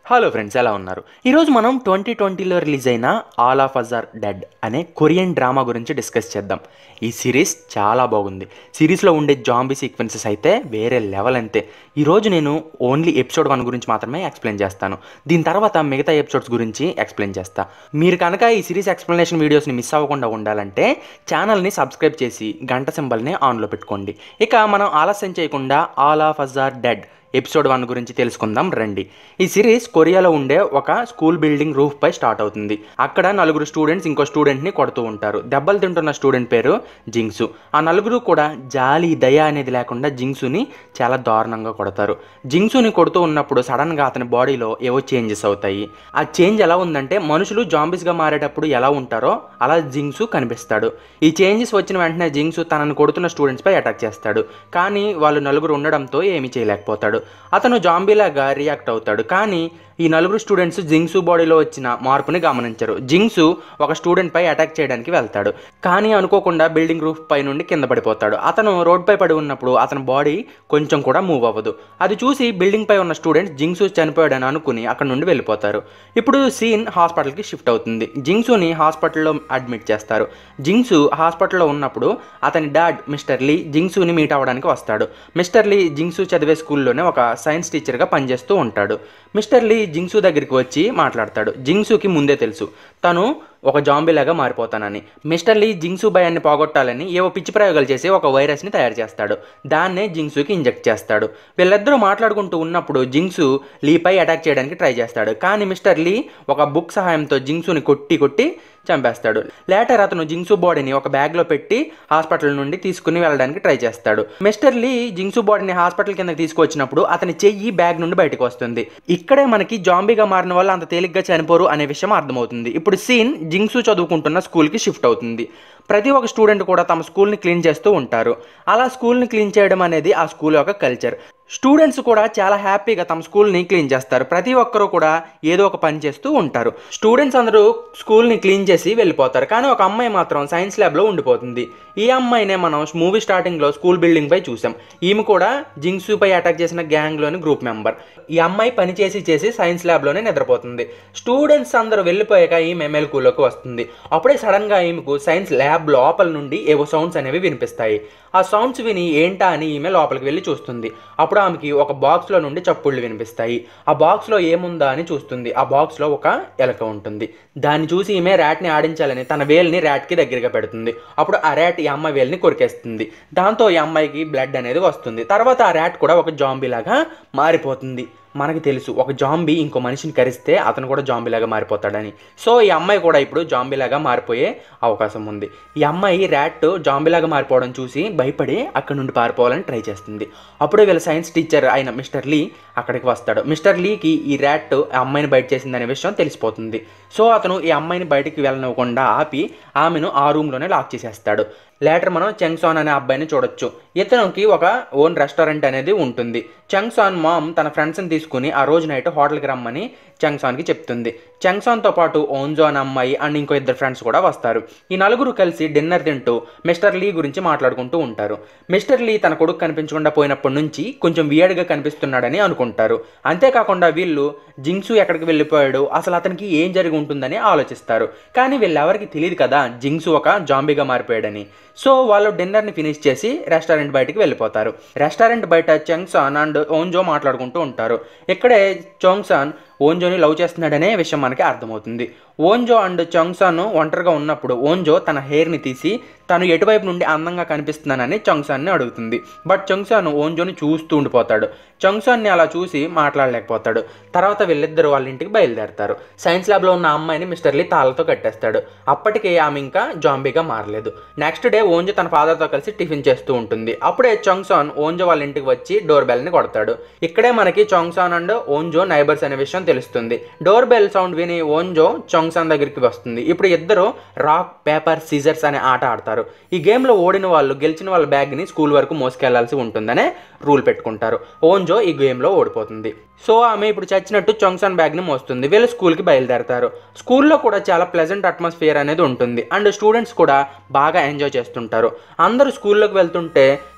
hello friends ఎలా ఉన్నారు ఈరోజు మనం ట్వంటీ ట్వంటీలో రిలీజ్ అయిన all of us are dead అనే కొరియన్ డ్రామా గురించి డిస్కస్ చేద్దాం ఈ సిరీస్ చాలా బాగుంది సిరీస్లో ఉండే జాంబీ సీక్వెన్సెస్ అయితే వేరే లెవెల్ అంతే ఈరోజు నేను ఓన్లీ ఎపిసోడ్ వన్ గురించి మాత్రమే ఎక్స్ప్లెయిన్ చేస్తాను దీని తర్వాత మిగతా ఎపిసోడ్స్ గురించి ఎక్స్ప్లెయిన్ చేస్తా మీరు కనుక ఈ సిరీస్ ఎక్స్ప్లెనేషన్ వీడియోస్ని మిస్ అవ్వకుండా ఉండాలంటే ఛానల్ని సబ్స్క్రైబ్ చేసి గంట సింబల్ని ఆన్లో పెట్టుకోండి ఇక మనం ఆలస్యం చేయకుండా all of us are dead episode one గురించి తెలుసుకుందాం రండి ఈ సిరీస్ కొరియాలో ఉండే ఒక స్కూల్ బిల్డింగ్ రూఫ్ పై స్టార్ట్ అవుతుంది అక్కడ నలుగురు స్టూడెంట్స్ ఇంకో స్టూడెంట్ని కొడుతూ ఉంటారు దెబ్బలు తింటున్న స్టూడెంట్ పేరు జింగ్సు ఆ నలుగురు కూడా జాలి దయ అనేది లేకుండా జింగ్సుని చాలా దారుణంగా కొడతారు జింగ్సుని కొడుతూ ఉన్నప్పుడు సడన్గా అతని బాడీలో ఏవో చేంజెస్ అవుతాయి ఆ చేంజ్ ఎలా ఉందంటే మనుషులు జాంబీస్గా మారేటప్పుడు ఎలా ఉంటారో అలా జింగ్సు కనిపిస్తాడు ఈ చేంజెస్ వచ్చిన వెంటనే జింగ్సు తనను కొడుతున్న స్టూడెంట్స్ పై అటాక్ చేస్తాడు కానీ వాళ్ళు నలుగురు ఉండడంతో ఏమీ చేయలేకపోతాడు అతను జాంబీలాగా రియాక్ట్ అవుతాడు కానీ ఈ నలుగురు స్టూడెంట్స్ జింగ్సు బాడీలో వచ్చిన మార్పుని గమనించరు జింగ్సు ఒక స్టూడెంట్ పై అటాక్ చేయడానికి వెళ్తాడు కానీ అనుకోకుండా బిల్డింగ్ రూఫ్ పై నుండి కింద పడిపోతాడు అతను రోడ్ పై పడి ఉన్నప్పుడు అతని బాడీ కొంచెం కూడా మూవ్ అవ్వదు అది చూసి బిల్డింగ్ పై ఉన్న స్టూడెంట్స్ జింగ్సు చనిపోయాడని అనుకుని అక్కడ నుండి వెళ్ళిపోతారు ఇప్పుడు సీన్ హాస్పిటల్కి షిఫ్ట్ అవుతుంది జింగ్సుని హాస్పిటల్లో అడ్మిట్ చేస్తారు జింగ్సు హాస్పిటల్లో ఉన్నప్పుడు అతని డాడ్ మిస్టర్ లీ జింగ్సుని మీట్ అవ్వడానికి వస్తాడు మిస్టర్ లీ జింగ్సు చదివే స్కూల్లోనే ఒక సైన్స్ టీచర్గా పనిచేస్తూ ఉంటాడు మిస్టర్ లీ జింగ్సు దగ్గరికి వచ్చి మాట్లాడతాడు జింగ్సుకి ముందే తెలుసు తను ఒక జాంబీలాగా మారిపోతానని మిస్టర్ లీ జింగ్సు భయాన్ని పోగొట్టాలని ఏవో పిచ్చి ప్రయోగాలు చేసి ఒక వైరస్ని తయారు చేస్తాడు దాన్నే జింగ్సుకి ఇంజెక్ట్ చేస్తాడు వీళ్ళిద్దరూ మాట్లాడుకుంటూ ఉన్నప్పుడు జింగ్సు లీపై అటాక్ చేయడానికి ట్రై చేస్తాడు కానీ మిస్టర్ లీ ఒక బుక్ సహాయంతో జింగ్సుని కొట్టి కొట్టి చంపేస్తాడు లేటర్ అతను జింగ్సు బాడీని ఒక బ్యాగ్లో పెట్టి హాస్పిటల్ నుండి తీసుకుని వెళ్ళడానికి ట్రై చేస్తాడు మిస్టర్ లీ జింగ్సు బాడీని హాస్పిటల్ కిందకి తీసుకొచ్చినప్పుడు అతని చెయ్యి బ్యాగ్ నుండి బయటకు వస్తుంది ఇక్కడే మనకి జాంబీగా మారిన వాళ్ళు అంత తేలిగ్గా చనిపోరు అనే విషయం అర్థమవుతుంది ఇప్పుడు సీన్ జింగ్సు చదువుకుంటున్న స్కూల్కి షిఫ్ట్ అవుతుంది ప్రతి ఒక్క స్టూడెంట్ కూడా తమ స్కూల్ని క్లీన్ చేస్తూ ఉంటారు అలా స్కూల్ని క్లీన్ చేయడం అనేది ఆ స్కూల్ యొక్క కల్చర్ స్టూడెంట్స్ కూడా చాలా హ్యాపీగా తమ స్కూల్ని క్లీన్ చేస్తారు ప్రతి ఒక్కరూ కూడా ఏదో ఒక పని చేస్తూ ఉంటారు స్టూడెంట్స్ అందరూ స్కూల్ని క్లీన్ చేసి వెళ్ళిపోతారు కానీ ఒక అమ్మాయి మాత్రం సైన్స్ ల్యాబ్లో ఉండిపోతుంది ఈ అమ్మాయినే మనం మూవీ స్టార్టింగ్లో స్కూల్ బిల్డింగ్ పై చూసాం ఈమె కూడా జింగ్సూపై అటాక్ చేసిన గ్యాంగ్లోని గ్రూప్ మెంబర్ ఈ అమ్మాయి పని చేసి చేసి సైన్స్ ల్యాబ్లోనే నిద్రపోతుంది స్టూడెంట్స్ అందరూ వెళ్ళిపోయాక ఈమె మెలకులోకి వస్తుంది అప్పుడే సడన్గా ఈమెకు సైన్స్ ల్యాబ్ లోపల నుండి ఏవో సౌండ్స్ అనేవి వినిపిస్తాయి ఆ సౌండ్స్ విని ఏంటా అని ఈమె లోపలికి వెళ్ళి చూస్తుంది అప్పుడు ఆమెకి ఒక బాక్స్లో నుండి చప్పుళ్ళు వినిపిస్తాయి ఆ బాక్స్లో ఏముందా అని చూస్తుంది ఆ బాక్స్లో ఒక ఎలక ఉంటుంది దాన్ని చూసి ఈమె ర్యాట్ని ఆడించాలని తన వేల్ని ర్యాట్కి దగ్గరగా పెడుతుంది అప్పుడు ఆ ర్యాట్ ఈ అమ్మాయి వేల్ని కొరికేస్తుంది దాంతో ఈ అమ్మాయికి బ్లడ్ అనేది వస్తుంది తర్వాత ఆ ర్యాట్ కూడా ఒక జాంబీ లాగా మారిపోతుంది మనకి తెలుసు ఒక జాంబీ ఇంకో మనిషిని కరిస్తే అతను కూడా జాంబీలాగా మారిపోతాడని సో ఈ అమ్మాయి కూడా ఇప్పుడు జాంబీలాగా మారిపోయే అవకాశం ఉంది ఈ అమ్మాయి ర్యాట్ జాంబీలాగా మారిపోవడం చూసి భయపడి అక్కడ నుండి పారిపోవాలని ట్రై చేస్తుంది అప్పుడే వీళ్ళ సైన్స్ టీచర్ అయిన మిస్టర్ లీ అక్కడికి వస్తాడు మిస్టర్ లీకి ఈ ర్యాట్ ఆ అమ్మాయిని బయట చేసిందనే విషయం తెలిసిపోతుంది సో అతను ఈ అమ్మాయిని బయటికి వెళ్ళనివ్వకుండా ఆపి ఆమెను ఆ రూమ్లోనే లాక్ చేసేస్తాడు లేటర్ మనం చెంగ్సాన్ అనే అబ్బాయిని చూడొచ్చు ఇతనికి ఒక ఓన్ రెస్టారెంట్ అనేది ఉంటుంది చెంగ్సాన్ మామ్ తన ఫ్రెండ్స్ని తీసుకుని ఆ రోజు నైట్ హోటల్కి రమ్మని చెంగ్సాన్కి చెప్తుంది చెంగ్సాన్తో పాటు ఓన్జో అనే అమ్మాయి అండ్ ఇంకో ఇద్దరు ఫ్రెండ్స్ కూడా వస్తారు ఈ నలుగురు కలిసి డిన్నర్ తింటూ మిస్టర్ లీ గురించి మాట్లాడుకుంటూ ఉంటారు మిస్టర్ లీ తన కొడుకు కనిపించకుండా పోయినప్పటి నుంచి కొంచెం వియర్డ్గా కనిపిస్తున్నాడని అనుకుంటారు అంతేకాకుండా వీళ్ళు జింగ్సు ఎక్కడికి వెళ్ళిపోయాడు అసలు అతనికి ఏం జరిగి ఉంటుందని ఆలోచిస్తారు కానీ వీళ్ళెవరికి తెలియదు కదా జింగ్సు ఒక జాంబీగా మారిపోయాడని సో వాళ్ళు డిన్నర్ని ఫినిష్ చేసి రెస్టారెంట్ బయటికి వెళ్ళిపోతారు రెస్టారెంట్ బయట చెంగ్సాన్ అండ్ ఓన్జో మాట్లాడుకుంటూ ఉంటారు ఇక్కడే చోంగ్సాన్ ఓంజోని లవ్ చేస్తున్నాడనే విషయం మనకి అర్థమవుతుంది ఓంజో అండ్ చంగ్సాన్ ఒంటరిగా ఉన్నప్పుడు ఓంజో తన హెయిర్ని తీసి తను ఎటువైపు నుండి అందంగా కనిపిస్తున్నానని చంగ్సాన్ని అడుగుతుంది బట్ చంగ్సాన్ ఓంజోని చూస్తూ ఉండిపోతాడు చంగ్సాన్ని అలా చూసి మాట్లాడలేకపోతాడు తర్వాత వీళ్ళిద్దరు వాళ్ళ ఇంటికి బయలుదేరతారు సైన్స్ ల్యాబ్లో ఉన్న అమ్మాయిని మిస్టర్ లీ తాళ్ళతో కట్టేస్తాడు అప్పటికే ఆమె ఇంకా జాంబీగా మారలేదు నెక్స్ట్ డే ఓంజో తన ఫాదర్తో కలిసి టిఫిన్ చేస్తూ ఉంటుంది అప్పుడే చంగ్సాన్ ఓంజో వాళ్ళ ఇంటికి వచ్చి డోర్ బెల్ని కొడతాడు ఇక్కడే మనకి చంగ్సాన్ అండ్ ఓంజో నైబర్స్ అనే విషయం తెలుస్తుంది డోర్ బెల్ సౌండ్ విని ఓంజో చంగ్సాన్ దగ్గరికి వస్తుంది ఇప్పుడు ఇద్దరు రాక్ పేపర్ సీజర్స్ అనే ఆట ఆడతారు ఈ గేమ్లో ఓడిన వాళ్ళు గెలిచిన వాళ్ళ బ్యాగ్ని స్కూల్ వరకు మోసుకెళ్లాల్సి ఉంటుందనే రూల్ పెట్టుకుంటారు ఓంజో ఈ గేమ్లో ఓడిపోతుంది సో ఆమె ఇప్పుడు చచ్చినట్టు చొంగ్సాన్ బ్యాగ్ని మోస్తుంది వీళ్ళు స్కూల్కి బయలుదేరతారు స్కూల్లో కూడా చాలా ప్లెజెంట్ అట్మాస్ఫియర్ అనేది ఉంటుంది అండ్ స్టూడెంట్స్ కూడా బాగా ఎంజాయ్ చేస్తుంటారు అందరూ స్కూల్లోకి వెళ్తుంటే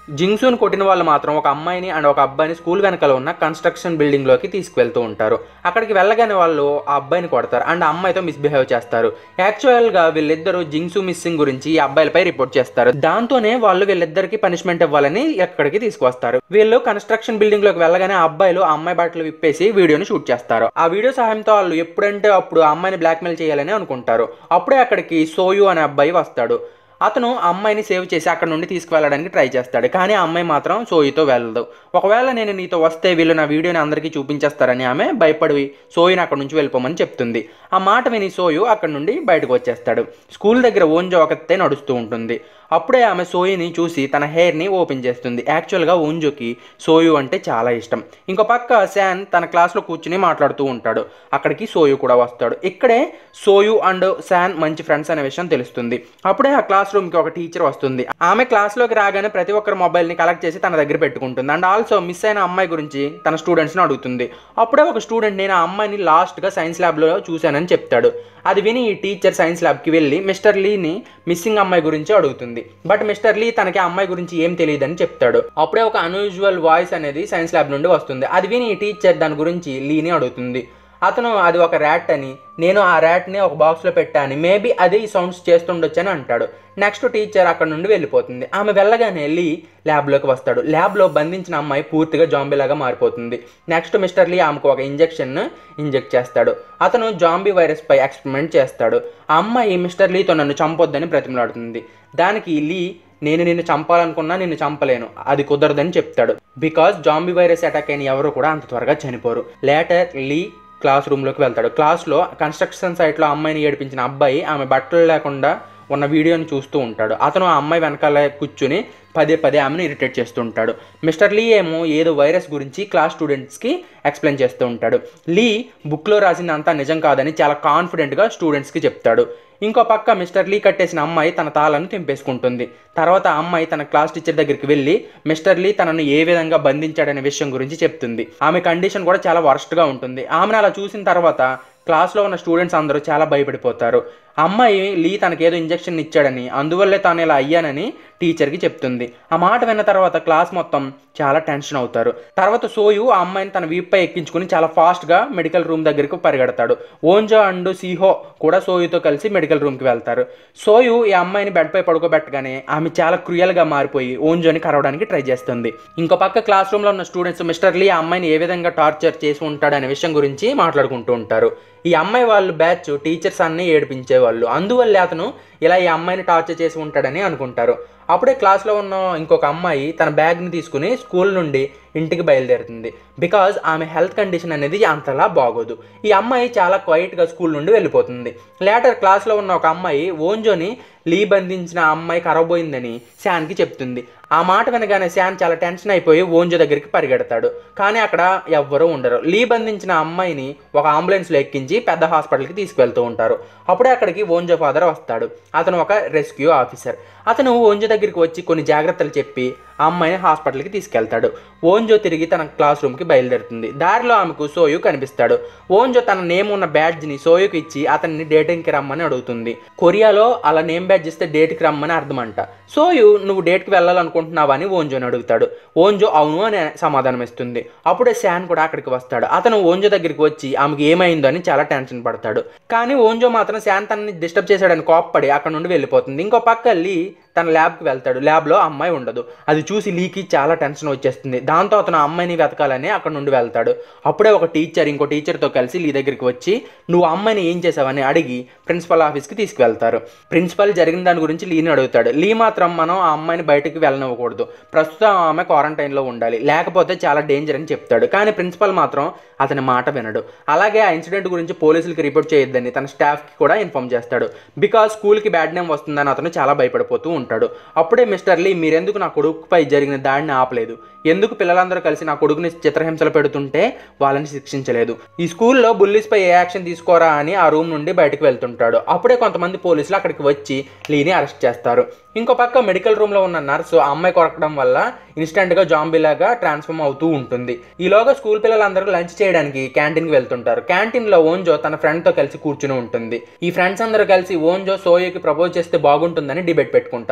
జింగ్సూన్ కొట్టిన వాళ్ళు మాత్రం ఒక అమ్మాయిని అండ్ ఒక అబ్బాయిని స్కూల్ వెనకాల ఉన్న కన్స్ట్రక్షన్ బిల్డింగ్ లోకి తీసుకువెళ్తూ ఉంటారు అక్కడికి వెళ్ళగానే వాళ్ళు ఆ అబ్బాయిని కొడతారు అండ్ ఆ అమ్మాయితో మిస్బిహేవ్ చేస్తారు యాక్చువల్ గా వీళ్ళిద్దరూ జింగ్సు మిస్సింగ్ గురించి ఈ అబ్బాయిలపై రిపోర్ట్ చేస్తారు దాంతోనే వాళ్ళు వీళ్ళిద్దరికి పనిష్మెంట్ ఇవ్వాలని ఎక్కడికి తీసుకొస్తారు వీళ్ళు కన్స్ట్రక్షన్ బిల్డింగ్ లోకి వెళ్ళగానే ఆ అబ్బాయిలు ఆ అమ్మాయి బట్టలు విప్పేసి వీడియోని షూట్ చేస్తారు ఆ వీడియో సహాయంతో వాళ్ళు ఎప్పుడంటే అప్పుడు ఆ అమ్మాయిని బ్లాక్మెయిల్ చేయాలని అనుకుంటారు అప్పుడే అక్కడికి సోయు అనే అబ్బాయి వస్తాడు అతను ఆ అమ్మాయిని సేవ్ చేసి అక్కడ నుండి తీసుకువెళ్ళడానికి ట్రై చేస్తాడు కానీ ఆ అమ్మాయి మాత్రం సోయితో వెళ్ళదు ఒకవేళ నేను నీతో వస్తే వీళ్ళు నా వీడియోని అందరికీ చూపించేస్తారని ఆమె భయపడి సోయిని అక్కడ నుంచి వెళ్ళిపోమని చెప్తుంది ఆ మాట విని సోయు అక్కడ నుండి బయటకు వచ్చేస్తాడు స్కూల్ దగ్గర ఓంజో ఒకతే నడుస్తూ ఉంటుంది అప్పుడే ఆమె సోయిని చూసి తన హెయిర్ని ఓపెన్ చేస్తుంది యాక్చువల్గా ఓంజోకి సోయు అంటే చాలా ఇష్టం ఇంకో పక్క శాన్ తన క్లాస్లో కూర్చుని మాట్లాడుతూ ఉంటాడు అక్కడికి సోయు కూడా వస్తాడు ఇక్కడే సోయు అండ్ శాన్ మంచి ఫ్రెండ్స్ అనే విషయం తెలుస్తుంది అప్పుడే ఆ క్లాస్ రూమ్కి ఒక టీచర్ వస్తుంది ఆమె క్లాస్లోకి రాగానే ప్రతి ఒక్కరి మొబైల్ని కలెక్ట్ చేసి తన దగ్గర పెట్టుకుంటుంది అండ్ ఆల్సో మిస్ అయిన అమ్మాయి గురించి తన స్టూడెంట్స్ని అడుగుతుంది అప్పుడే ఒక స్టూడెంట్ నేను ఆ అమ్మాయిని లాస్ట్గా సైన్స్ ల్యాబ్లో చూశానని చెప్తాడు అది విని ఈ టీచర్ సైన్స్ ల్యాబ్కి వెళ్ళి మిస్టర్ లీని మిస్సింగ్ అమ్మాయి గురించి అడుగుతుంది బట్ మిస్టర్ లీ తనకి ఆ అమ్మాయి గురించి ఏం తెలియదని చెప్తాడు అప్పుడే ఒక అన్యూజువల్ వాయిస్ అనేది సైన్స్ ల్యాబ్ నుండి వస్తుంది అది విని ఈ టీచర్ దాని గురించి లీని అడుగుతుంది అతను అది ఒక ర్యాట్ అని నేను ఆ ర్యాట్ని ఒక బాక్స్లో పెట్టాను మేబీ అదే ఈ సౌండ్స్ చేస్తుండొచ్చు అని అంటాడు నెక్స్ట్ టీచర్ అక్కడ నుండి వెళ్ళిపోతుంది ఆమె వెళ్ళగానే లీ ల్యాబ్లోకి వస్తాడు ల్యాబ్లో బంధించిన అమ్మాయి పూర్తిగా జాంబీలాగా మారిపోతుంది నెక్స్ట్ మిస్టర్ లీ ఆమెకు ఒక ఇంజెక్షన్ ఇంజెక్ట్ చేస్తాడు అతను జాంబీ వైరస్ పై ఎక్స్పెరిమెంట్ చేస్తాడు ఆ అమ్మాయి మిస్టర్ లీతో నన్ను చంపొద్దని ప్రతిమలాడుతుంది దానికి లీ నేను నిన్ను చంపాలనుకున్నా నిన్ను చంపలేను అది కుదరదని చెప్తాడు బికాజ్ జాంబీ వైరస్ అటాక్ అయిన ఎవరు కూడా అంత త్వరగా చనిపోరు లేటర్ లీ క్లాస్ రూమ్లోకి వెళ్తాడు క్లాస్లో కన్స్ట్రక్షన్ సైట్లో అమ్మాయిని ఏడిపించిన అబ్బాయి ఆమె బట్టలు లేకుండా ఉన్న వీడియోని చూస్తూ ఉంటాడు అతను ఆ అమ్మాయి వెనకాల కూర్చుని పదే పదే ఆమెను ఇరిటేట్ చేస్తూ ఉంటాడు మిస్టర్ లీ ఏమో ఏదో వైరస్ గురించి క్లాస్ స్టూడెంట్స్కి ఎక్స్ప్లెయిన్ చేస్తూ ఉంటాడు లీ బుక్లో రాసిందంతా నిజం కాదని చాలా కాన్ఫిడెంట్గా స్టూడెంట్స్కి చెప్తాడు ఇంకో పక్క మిస్టర్ లీ కట్టేసిన అమ్మాయి తన తాళను తెంపేసుకుంటుంది తర్వాత ఆ అమ్మాయి తన క్లాస్ టీచర్ దగ్గరికి వెళ్ళి మిస్టర్ లీ తనను ఏ విధంగా బంధించాడనే విషయం గురించి చెప్తుంది ఆమె కండిషన్ కూడా చాలా వర్స్ట్గా ఉంటుంది ఆమెను అలా చూసిన తర్వాత క్లాస్లో ఉన్న స్టూడెంట్స్ అందరూ చాలా భయపడిపోతారు ఆ అమ్మాయి లీ తనకేదో ఇంజెక్షన్ ఇచ్చాడని అందువల్లే తాను ఇలా అయ్యానని టీచర్కి చెప్తుంది ఆ మాట విన్న తర్వాత క్లాస్ మొత్తం చాలా టెన్షన్ అవుతారు తర్వాత సోయు ఆ అమ్మాయిని తన వీప్పై ఎక్కించుకుని చాలా ఫాస్ట్గా మెడికల్ రూమ్ దగ్గరికి పరిగెడతాడు ఓంజో అండ్ సీహో కూడా సోయుతో కలిసి మెడికల్ రూమ్కి వెళ్తారు సోయు ఈ అమ్మాయిని బెడ్పై పడుకోబెట్టగానే ఆమె చాలా క్రూయల్గా మారిపోయి ఓంజోని కరవడానికి ట్రై చేస్తుంది ఇంకో పక్క క్లాస్ రూమ్లో ఉన్న స్టూడెంట్స్ మిస్టర్ లీ ఆ అమ్మాయిని ఏ విధంగా టార్చర్ చేసి ఉంటాడనే విషయం గురించి మాట్లాడుకుంటూ ఉంటారు ఈ అమ్మాయి వాళ్ళు బ్యాచ్ టీచర్స్ అన్ని ఏడిపించేవాళ్ళు అందువల్లే అతను ఇలా ఈ అమ్మాయిని టార్చర్ చేసి ఉంటాడని అనుకుంటారు అప్పుడే క్లాస్లో ఉన్న ఇంకొక అమ్మాయి తన బ్యాగ్ని తీసుకుని స్కూల్ నుండి ఇంటికి బయలుదేరుతుంది బికాజ్ ఆమె హెల్త్ కండిషన్ అనేది అంతలా బాగోదు ఈ అమ్మాయి చాలా క్వైట్గా స్కూల్ నుండి వెళ్ళిపోతుంది లేటర్ క్లాస్లో ఉన్న ఒక అమ్మాయి ఓంజోని లీ బంధించిన అమ్మాయి కరవబోయిందని శాన్కి చెప్తుంది ఆ మాట వినగానే శాన్ చాలా టెన్షన్ అయిపోయి ఓంజో దగ్గరికి పరిగెడతాడు కానీ అక్కడ ఎవ్వరూ ఉండరు లీ బంధించిన అమ్మాయిని ఒక అంబులెన్స్లో ఎక్కించి పెద్ద హాస్పిటల్కి తీసుకువెళ్తూ ఉంటారు అప్పుడే అక్కడికి ఓంజో ఫాదర్ వస్తాడు అతను ఒక రెస్క్యూ ఆఫీసర్ అతను ఓంజో దగ్గరికి వచ్చి కొన్ని జాగ్రత్తలు చెప్పి ఆ అమ్మాయిని హాస్పిటల్కి తీసుకెళ్తాడు ఓంజో తిరిగి తన క్లాస్ రూమ్కి బయలుదేరుతుంది దారిలో ఆమెకు సోయు కనిపిస్తాడు ఓంజో తన నేమ్ ఉన్న బ్యాడ్జ్ని సోయుకి ఇచ్చి అతన్ని డేటింగ్కి రమ్మని అడుగుతుంది కొరియాలో అలా నేమ్ బ్యాడ్జ్ ఇస్తే డేట్కి రమ్మని అర్థమంట సోయు నువ్వు డేట్కి వెళ్ళాలనుకుంటున్నావా అని ఓంజోని అడుగుతాడు ఓంజో అవును అని సమాధానం ఇస్తుంది అప్పుడే శాన్ కూడా అక్కడికి వస్తాడు అతను ఓంజో దగ్గరికి వచ్చి ఆమెకి ఏమైందో అని చాలా టెన్షన్ పడతాడు కానీ ఓంజో మాత్రం శాన్ తనని డిస్టర్బ్ చేశాడని కోప్పడి అక్కడ నుండి వెళ్ళిపోతుంది ఇంకో పక్క లీ తన ల్యాబ్కి వెళ్తాడు ల్యాబ్లో అమ్మాయి ఉండదు అది చూసి లీకి చాలా టెన్షన్ వచ్చేస్తుంది దాంతో అతను ఆ అమ్మాయిని వెతకాలని అక్కడ నుండి వెళ్తాడు అప్పుడే ఒక టీచర్ ఇంకో టీచర్తో కలిసి లీ దగ్గరికి వచ్చి నువ్వు ఆ అమ్మాయిని ఏం చేసావని అడిగి ప్రిన్సిపల్ ఆఫీస్కి తీసుకువెళ్తారు ప్రిన్సిపల్ జరిగిన దాని గురించి లీని అడుగుతాడు లీ మాత్రం మనం ఆ అమ్మాయిని బయటకు వెళ్ళనివ్వకూడదు ప్రస్తుతం ఆమె క్వారంటైన్లో ఉండాలి లేకపోతే చాలా డేంజర్ అని చెప్తాడు కానీ ప్రిన్సిపల్ మాత్రం అతని మాట వినడు అలాగే ఆ ఇన్సిడెంట్ గురించి పోలీసులకి రిపోర్ట్ చేయొద్దని తన స్టాఫ్కి కూడా ఇన్ఫామ్ చేస్తాడు బికాస్ స్కూల్కి బ్యాడ్ నేమ్ వస్తుందని అతను చాలా భయపడిపోతూ ఉంటాడు అప్పుడే మిస్టర్ లీ మీరెందుకు నా కొడుకుపై జరిగిన దాడిని ఆపలేదు ఎందుకు పిల్లలందరూ కలిసి నా కొడుకుని చిత్రహింసలు పెడుతుంటే వాళ్ళని శిక్షించలేదు ఈ స్కూల్లో బుల్లీస్పై ఏ యాక్షన్ తీసుకోరా అని ఆ రూమ్ నుండి బయటకు వెళ్తుంటాడు అప్పుడే కొంతమంది పోలీసులు అక్కడికి వచ్చి లీని అరెస్ట్ చేస్తారు ఇంకో పక్క మెడికల్ రూమ్లో ఉన్న నర్సు ఆ అమ్మాయి కొరకడం వల్ల ఇన్స్టెంట్గా జాంబీలాగా ట్రాన్స్ఫార్మ్ అవుతూ ఉంటుంది ఈలోగా స్కూల్ పిల్లలందరూ లంచ్ చేయడానికి క్యాంటీన్కి వెళ్తుంటారు క్యాంటీన్లో ఓంజో తన ఫ్రెండ్తో కలిసి కూర్చుని ఉంటుంది ఈ ఫ్రెండ్స్ అందరూ కలిసి ఓంజో సోయోకి ప్రపోజ్ చేస్తే బాగుంటుందని డిబేట్ పెట్టుకుంటారు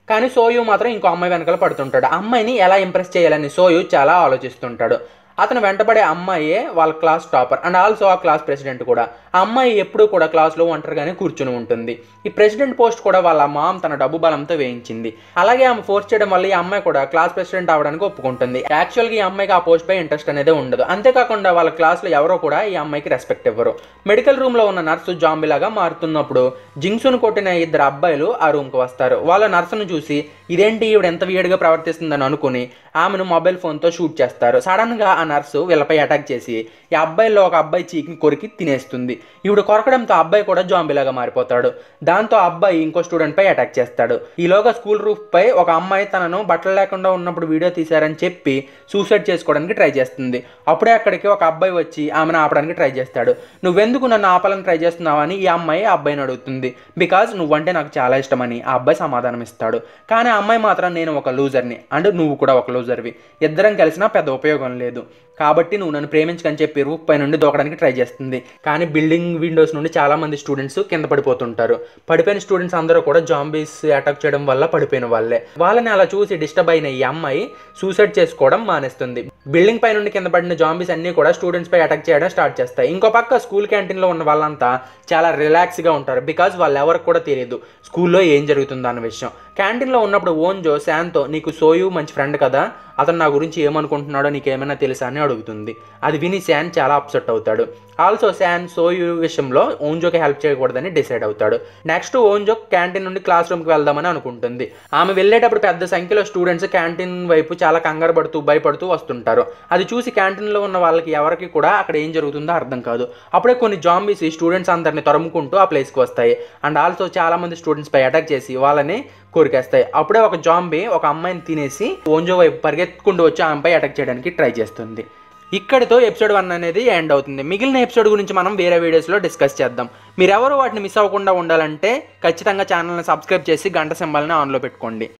కానీ సోయు మాత్రం ఇంకో అమ్మాయి వెనకాల పడుతుంటాడు ఆ అమ్మాయిని ఎలా ఇంప్రెస్ చేయాలని సోయు చాలా ఆలోచిస్తుంటాడు అతను వెంటబడే అమ్మాయే వాళ్ళ క్లాస్ టాపర్ అండ్ ఆల్సో ఆ క్లాస్ ప్రెసిడెంట్ కూడా ఆ అమ్మాయి ఎప్పుడూ కూడా క్లాస్లో ఒంటరిగానే కూర్చుని ఉంటుంది ఈ ప్రెసిడెంట్ పోస్ట్ కూడా వాళ్ళ మామ్ తన డబ్బు బలంతో వేయించింది అలాగే ఆమె ఫోర్స్ చేయడం వల్ల ఈ అమ్మాయి కూడా క్లాస్ ప్రెసిడెంట్ అవడానికి ఒప్పుకుంటుంది యాక్చువల్గా ఈ అమ్మాయికి ఆ పోస్ట్ పై ఇంట్రెస్ట్ అనేది ఉండదు అంతేకాకుండా వాళ్ళ క్లాస్లో ఎవరో కూడా ఈ అమ్మాయికి రెస్పెక్ట్ ఇవ్వరు మెడికల్ రూమ్లో ఉన్న నర్సు జాంబిలాగా మారుతున్నప్పుడు జింగ్సును కొట్టిన ఇద్దరు అబ్బాయిలు ఆ రూమ్కి వస్తారు వాళ్ళ నర్సును చూసి ఇదేంటి ఈవిడ ఎంత వియడ్గా ప్రవర్తిస్తుందని అనుకుని ఆమెను మొబైల్ ఫోన్తో షూట్ చేస్తారు సడన్గా ఆ నర్సు వీళ్ళపై అటాక్ చేసి ఈ అబ్బాయిలో ఒక అబ్బాయి చీకిని కొరికి తినేస్తుంది ఈవిడ కొరకడంతో ఆ అబ్బాయి కూడా జాంబీలాగా మారిపోతాడు దాంతో ఆ అబ్బాయి ఇంకో స్టూడెంట్ పై అటాక్ చేస్తాడు ఈలోగా స్కూల్ రూఫ్ పై ఒక అమ్మాయి తనను బట్టలు లేకుండా ఉన్నప్పుడు వీడియో తీశారని చెప్పి సూసైడ్ చేసుకోవడానికి ట్రై చేస్తుంది అప్పుడే అక్కడికి ఒక అబ్బాయి వచ్చి ఆమెను ఆపడానికి ట్రై చేస్తాడు నువ్వెందుకు నన్ను ఆపాలని ట్రై చేస్తున్నావు అని ఈ అమ్మాయి ఆ అబ్బాయిని అడుగుతుంది బికాజ్ నువ్వంటే నాకు చాలా ఇష్టమని ఆ అబ్బాయి సమాధానం ఇస్తాడు కానీ ఆ అమ్మాయి మాత్రం నేను ఒక లూజర్ని అండ్ నువ్వు కూడా ఒక లూజర్వి ఇద్దరం కలిసినా పెద్ద ఉపయోగం లేదు కాబట్టి నువ్వు నన్ను ప్రేమించకని చెప్పి రూఫ్ పై నుండి దూకడానికి ట్రై చేస్తుంది కానీ బిల్డింగ్ విండోస్ నుండి చాలా మంది స్టూడెంట్స్ కింద పడిపోతుంటారు పడిపోయిన స్టూడెంట్స్ అందరూ కూడా జాంబీస్ అటాక్ చేయడం వల్ల పడిపోయిన వాళ్ళే వాళ్ళని అలా చూసి డిస్టర్బ్ అయిన ఈ అమ్మాయి సూసైడ్ చేసుకోవడం మానేస్తుంది బిల్డింగ్ పై నుండి కింద పడిన జాంబీస్ అన్ని కూడా స్టూడెంట్స్ పై అటాక్ చేయడం స్టార్ట్ చేస్తాయి ఇంకో పక్క స్కూల్ క్యాంటీన్లో ఉన్న వాళ్ళంతా చాలా రిలాక్స్గా ఉంటారు బికాజ్ వాళ్ళు ఎవరికి కూడా తెలియదు స్కూల్లో ఏం జరుగుతుందో అన్న విషయం క్యాంటీన్లో ఉన్నప్పుడు ఓన్జో శాన్తో నీకు సోయు మంచి ఫ్రెండ్ కదా అతను నా గురించి ఏమనుకుంటున్నాడో నీకేమైనా తెలుసా అని అడుగుతుంది అది విని శాన్ చాలా అప్సెట్ అవుతాడు ఆల్సో శాన్ సోయు విషయంలో ఓన్జోకి హెల్ప్ చేయకూడదని డిసైడ్ అవుతాడు నెక్స్ట్ ఓన్జో క్యాంటీన్ నుండి క్లాస్ రూమ్కి వెళ్దామని అనుకుంటుంది ఆమె వెళ్ళేటప్పుడు పెద్ద సంఖ్యలో స్టూడెంట్స్ క్యాంటీన్ వైపు చాలా కంగారు పడుతూ భయపడుతూ వస్తుంటారు అది చూసి క్యాంటీన్లో ఉన్న వాళ్ళకి ఎవరికి కూడా అక్కడ ఏం జరుగుతుందో అర్థం కాదు అప్పుడే కొన్ని జాంబీస్ ఈ స్టూడెంట్స్ అందరిని తరుముకుంటూ ఆ ప్లేస్కి వస్తాయి అండ్ ఆల్సో చాలా మంది స్టూడెంట్స్ పై అటాక్ చేసి వాళ్ళని కొరికేస్తాయి అప్పుడే ఒక జాంబీ ఒక అమ్మాయిని తినేసి ఓంజో వైపు పరిగెత్తుకుంటూ వచ్చి ఆమెపై అటాక్ చేయడానికి ట్రై చేస్తుంది ఇక్కడితో ఎపిసోడ్ వన్ అనేది ఎండ్ అవుతుంది మిగిలిన ఎపిసోడ్ గురించి మనం వేరే వీడియోస్లో డిస్కస్ చేద్దాం మీరెవరు వాటిని మిస్ అవ్వకుండా ఉండాలంటే ఖచ్చితంగా ఛానల్ని సబ్స్క్రైబ్ చేసి గంట సింబల్ని ఆన్లో పెట్టుకోండి